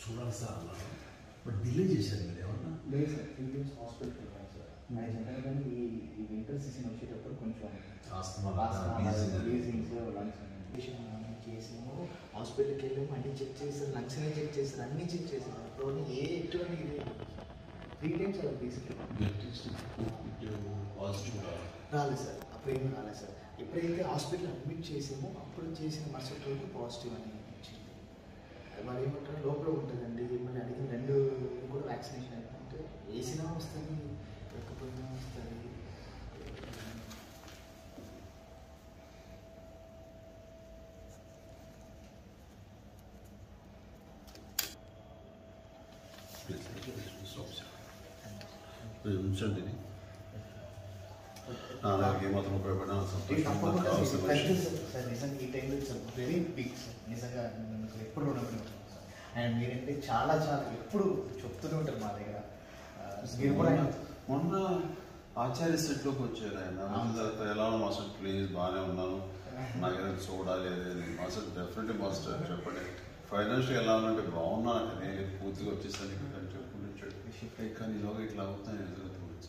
చూడాలి సార్ అన్నారు but delay చేశారు మీరు ఏమన్నా లేదు సార్ త్రీ డేస్ హాస్పిటల్కి వెళ్ళాను సార్ ఆయన చెప్పాను కానీ ఈ ఈ వింటర్ సీజన్ వచ్చేటప్పుడు కొంచెం ఆస్తమా వీజింగ్స్ వీజింగ్. లంగ్స్ చేసాము హాస్పిటల్కి వెళ్ళాము అన్ని చెక్ చేశారు లంగ్స్ అన్ని చెక్ చేశారు అన్ని చెక్ చేశారు అప్పుడు ఏ ఎటువంటి ఇది త్రీ టైమ్స్ అలా తీసుకెళ్ళాం పాజిటివ్ రాలేదు సార్ అప్పుడు ఏమీ రాలేదు సార్ ఎప్పుడైతే హాస్పిటల్ అడ్మిట్ చేసామో అప్పుడు చేసిన మరుసటి రోజు పాజిటివ్ అని వచ్చింది వాళ్ళు ఏమంటారు లోపల ఉంటుందండి మళ్ళీ అడిగిన రెండు కూడా వ్యాక్సినేషన్ అయిపోతే వేసినా వస్తుంది లేకపోయినా వస్తుంది ఉంచండి నా దగ్గరికి ఏమాత్రం ఉపయోగపడినా ఇది సంతోషం తప్పకుండా కావాల్సిన సార్ విషయం. సార్ నిజంగా ఈ టైంలో ఇట్స్ వెరీ బిగ్ సార్ నిజంగా నేను మీకు ఎప్పుడు రుణపడి ఉంటాను సార్ అండ్ మీరంటే చాలా చాలా ఎప్పుడు చెప్తూనే ఉంటారు మా దగ్గర ఆ, మీరు కూడా మొన్న- మొన్న ఆచార్య సెట్లోకి వచ్చారు ఆయన అవును. తర్వాత ఎలా ఉన్నా మాస్టర్ ప్లీజ్ బాగానే ఉన్నాను నాకు ఏదైనా చూడాలి అదేది మాస్టర్ డెఫినెట్లీ మాస్టర్ చెప్పండి ఫైనాన్షియల్ ఎలా ఉందంటే బాగున్నా నేను పూర్తిగా వచ్చేసాను ఇక్కడ అని చెప్పుకుంటే చెప్పి కానీ ఈలోగా ఇట్లా అవుతాయి నిజంగా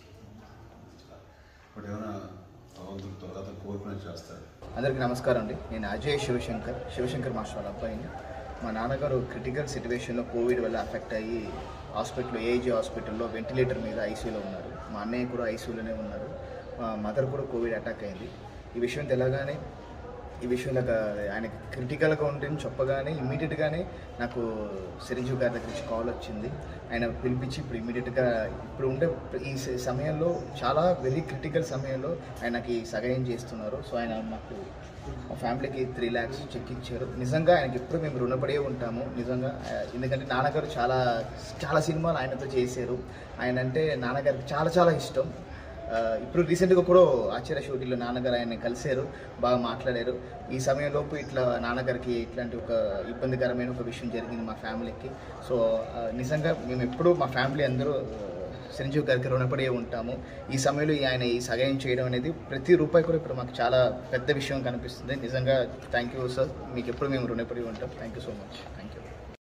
బట్ ఏమైనా భగవంతుడు త్వరగా కోరుకునే చేస్తాడు అందరికీ నమస్కారం అండి నేను అజయ్ శివశంకర్ శివశంకర్ మాస్టర్ వాళ్ళ అబ్బాయిని మా నాన్నగారు క్రిటికల్ సిచ్యువేషన్లో కోవిడ్ వల్ల అఫెక్ట్ అయ్యి హాస్పిటల్లో ఏజీ హాస్పిటల్లో వెంటిలేటర్ మీద ఐసీయూలో ఉన్నారు మా అన్నయ్య కూడా ఐసీయూలోనే ఉన్నారు మా మదర్ కూడా కోవిడ్ అటాక్ అయింది ఈ విషయం తెలగానే ఈ విషయం నాకు ఆయన క్రిటికల్గా ఉంటుందని చెప్పగానే ఇమీడియట్గానే నాకు చిరంజీవి గారి దగ్గర నుంచి కాల్ వచ్చింది ఆయన పిలిపించి ఇప్పుడు ఇమీడియట్గా ఇప్పుడు ఉండే ఈ స- సమయంలో చాలా వెరీ క్రిటికల్ సమయంలో ఆయనకి సహాయం చేస్తున్నారు సో ఆయన మాకు మా ఫ్యామిలీకి త్రీ ల్యాక్స్ చెక్ ఇచ్చారు నిజంగా ఆయనకి ఎప్పుడు మేము రుణపడే ఉంటాము నిజంగా ఆ, ఎందుకంటే నాన్నగారు చాలా చాలా సినిమాలు ఆయనతో చేశారు ఆయన అంటే నాన్నగారికి చాలా చాలా ఇష్టం ఆ, ఇప్పుడు రీసెంట్గా కూడా ఆచార్య షూటింగ్లో నాన్నగారు ఆయన కలిశారు బాగా మాట్లాడారు ఈ సమయంలోపు ఇట్లా నాన్నగారికి ఇట్లాంటి ఒక ఇబ్బందికరమైన ఒక విషయం జరిగింది మా ఫ్యామిలీకి సో ఆ, నిజంగా మేము ఎప్పుడూ మా ఫ్యామిలీ అందరూ ఆ, చిరంజీవి గారికి రుణపడి ఉంటాము ఈ సమయంలో ఈ ఆయన ఈ సహాయం చేయడం అనేది ప్రతి రూపాయి కూడా ఇప్పుడు మాకు చాలా పెద్ద విషయం కనిపిస్తుంది నిజంగా థ్యాంక్ యూ సార్ మీకు ఎప్పుడు మేము రుణపడి ఉంటాం thank you so much thank you